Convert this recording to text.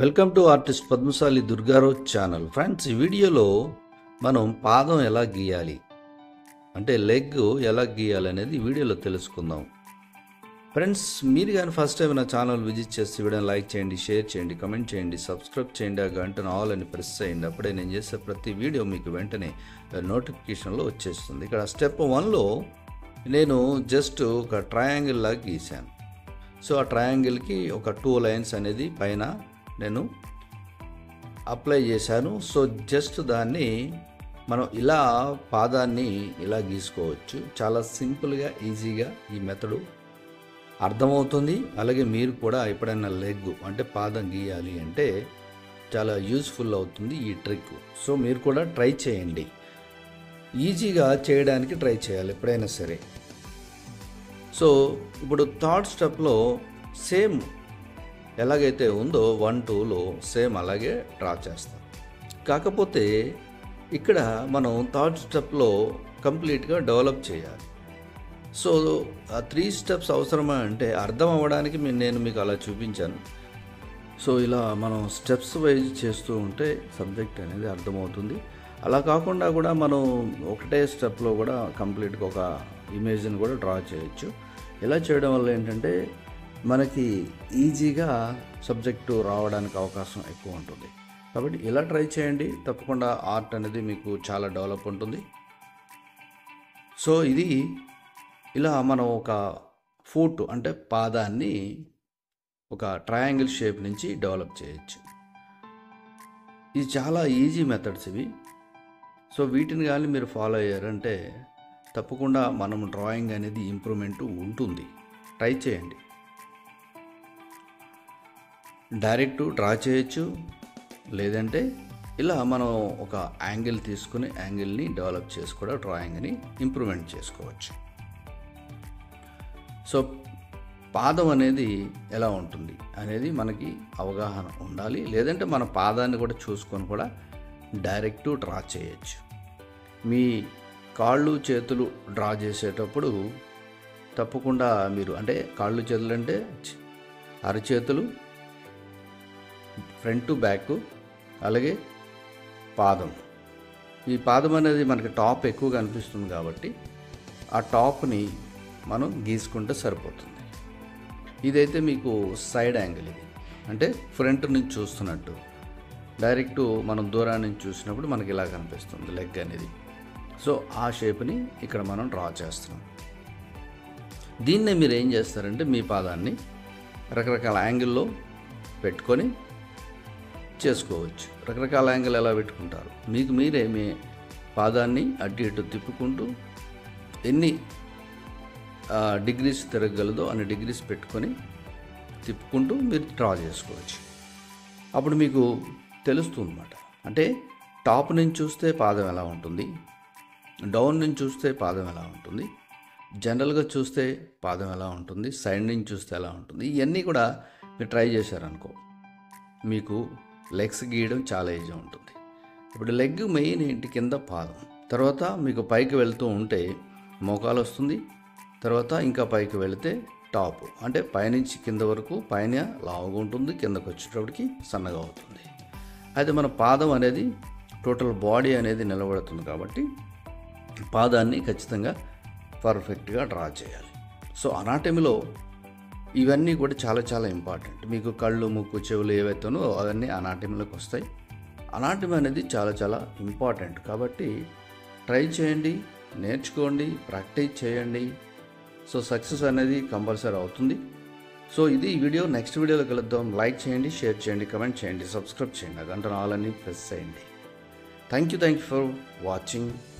welcome to artist Padmasali Durgarao channel friends ఈ వీడియోలో మనం పాదం ఎలా గీయాలి అంటే లెగ్ ఎలా గీయాలి అనేది ఈ వీడియోలో తెలుసుకుందాం ఫ్రెండ్స్ మీరు కానీ ఫస్ట్ టైం నా ఛానల్ విజిట్ చేస్తే వీడియోని లైక్ చేయండి షేర్ చేయండి కమెంట్ చేయండి సబ్స్క్రైబ్ చేయండి ఆ గంటను ఆల్ అని ప్రెస్ చేయండి అప్పుడే నేను చేసే ప్రతి వీడియో మీకు వెంటనే నోటిఫికేషన్లో వచ్చేస్తుంది ఇక్కడ స్టెప్ వన్లో నేను జస్ట్ ఒక ట్రయాంగిల్ లాగా గీశాను సో ఆ ట్రయాంగిల్కి ఒక టూ లైన్స్ అనేది పైన నేను అప్లై చేశాను సో జస్ట్ దాన్ని మనం ఇలా పాదాన్ని ఇలా గీసుకోవచ్చు చాలా సింపుల్గా ఈజీగా ఈ మెథడు అర్థమవుతుంది అలాగే మీరు కూడా ఎప్పుడైనా లెగ్ అంటే పాదం గీయాలి అంటే చాలా యూస్ఫుల్ అవుతుంది ఈ ట్రిక్ సో మీరు కూడా ట్రై చేయండి ఈజీగా చేయడానికి ట్రై చేయాలి ఎప్పుడైనా సరే సో ఇప్పుడు థర్డ్ స్టెప్లో సేమ్ ఎలాగైతే ఉందో వన్ టూలో సేమ్ అలాగే డ్రా చేస్తాం కాకపోతే ఇక్కడ మనం థర్డ్ స్టెప్లో కంప్లీట్గా డెవలప్ చేయాలి సో ఆ త్రీ స్టెప్స్ అవసరమా అంటే అర్థం అవ్వడానికి మీ- నేను మీకు అలా చూపించాను సో ఇలా మనం స్టెప్స్ వైజ్ చేస్తూ ఉంటే సబ్జెక్ట్ అనేది అర్థమవుతుంది అలా కాకుండా కూడా మనం ఒకటే స్టెప్లో కూడా కంప్లీట్గా ఒక ఇమేజ్ని కూడా డ్రా చేయొచ్చు ఇలా చేయడం వల్ల ఏంటంటే మనకి ఈజీగా సబ్జెక్టు రావడానికి అవకాశం ఎక్కువ ఉంటుంది కాబట్టి ఇలా ట్రై చేయండి తప్పకుండా ఆర్ట్ అనేది మీకు చాలా డెవలప్ ఉంటుంది సో ఇది ఇలా మనం ఒక ఫుట్ అంటే పాదాన్ని ఒక ట్రయాంగిల్ షేప్ నుంచి డెవలప్ చేయొచ్చు ఇది చాలా ఈజీ మెథడ్స్ ఇవి సో వీటిని కానీ మీరు ఫాలో అయ్యారంటే తప్పకుండా మనం డ్రాయింగ్ అనేది ఇంప్రూవ్మెంట్ ఉంటుంది ట్రై చేయండి డైరెక్ట్ డ్రా చేయొచ్చు లేదంటే ఇలా మనం ఒక యాంగిల్ తీసుకుని యాంగిల్ని డెవలప్ చేసి కూడా డ్రాయింగ్ని ఇంప్రూవ్మెంట్ చేసుకోవచ్చు సో పాదం అనేది ఎలా ఉంటుంది అనేది మనకి అవగాహన ఉండాలి లేదంటే మన పాదాన్ని కూడా చూసుకొని కూడా డైరెక్ట్ డ్రా చేయొచ్చు మీ కాళ్ళు చేతులు డ్రా చేసేటప్పుడు తప్పకుండా మీరు అంటే కాళ్ళు చేతులు అంటే చి- అరచేతులు ఫ్రంట్ బ్యాక్ అలాగే పాదం ఈ పాదం అనేది మనకి టాప్ ఎక్కువ కనిపిస్తుంది కాబట్టి ఆ టాప్ని మనం గీసుకుంటే సరిపోతుంది ఇదైతే మీకు సైడ్ యాంగిల్ ఇది అంటే ఫ్రంట్ నుంచి చూస్తున్నట్టు డైరెక్ట్ మనం దూరాన్ని నుంచి చూసినప్పుడు మనకి ఇలా కనిపిస్తుంది లెగ్ అనేది సో ఆ షేప్ని ఇక్కడ మనం డ్రా చేస్తున్నాం దీన్నే మీరు ఏం చేస్తారంటే మీ పాదాన్ని రకరకాల యాంగిల్లో పెట్టుకొని చేసుకోవచ్చు రకరకాల యాంగిల్ ఎలా పెట్టుకుంటారు మీకు మీరే మీ పాదాన్ని అటు ఇటు తిప్పుకుంటూ ఎన్ని ఆ, డిగ్రీస్ తిరగగలదో అన్ని డిగ్రీస్ పెట్టుకొని తిప్పుకుంటూ మీరు డ్రా చేసుకోవచ్చు అప్పుడు మీకు తెలుస్తుంది అనమాట అంటే టాప్ నుంచి చూస్తే పాదం ఎలా ఉంటుంది డౌన్ నుంచి చూస్తే పాదం ఎలా ఉంటుంది జనరల్గా చూస్తే పాదం ఎలా ఉంటుంది సైడ్ నుంచి చూస్తే ఎలా ఉంటుంది ఇవన్నీ కూడా మీరు ట్రై చేశారనుకో మీకు లెగ్స్ గీయడం చాలా ఈజీ ఉంటుంది ఇప్పుడు లెగ్ మెయిన్ ఏంటి కింద పాదం తర్వాత మీకు పైకి వెళ్తూ ఉంటే మోకాలు వస్తుంది తర్వాత ఇంకా పైకి వెళితే టాప్ అంటే పైనుంచి కింద వరకు పైన లావుగా ఉంటుంది కిందకు వచ్చేటప్పటికి సన్నగా అవుతుంది అయితే మన పాదం అనేది టోటల్ బాడీ అనేది నిలబడుతుంది కాబట్టి పాదాన్ని ఖచ్చితంగా పర్ఫెక్ట్గా డ్రా చేయాలి సో అనాటమీలో ఇవన్నీ కూడా చాలా చాలా ఇంపార్టెంట్ మీకు కళ్ళు ముక్కు చెవులు ఏవైతేనో అవన్నీ అనాటమీలోకి వస్తాయి అనాటమీ అనేది చాలా చాలా ఇంపార్టెంట్ కాబట్టి ట్రై చేయండి నేర్చుకోండి ప్రాక్టీస్ చేయండి సో సక్సెస్ అనేది కంపల్సరీ అవుతుంది సో ఇది ఈ వీడియో నెక్స్ట్ వీడియోలో కలుద్దాం లైక్ చేయండి షేర్ చేయండి కమెంట్ చేయండి సబ్స్క్రైబ్ చేయండి ఆ గంట ఆల్ అని ప్రెస్ చేయండి thank you thank you for watching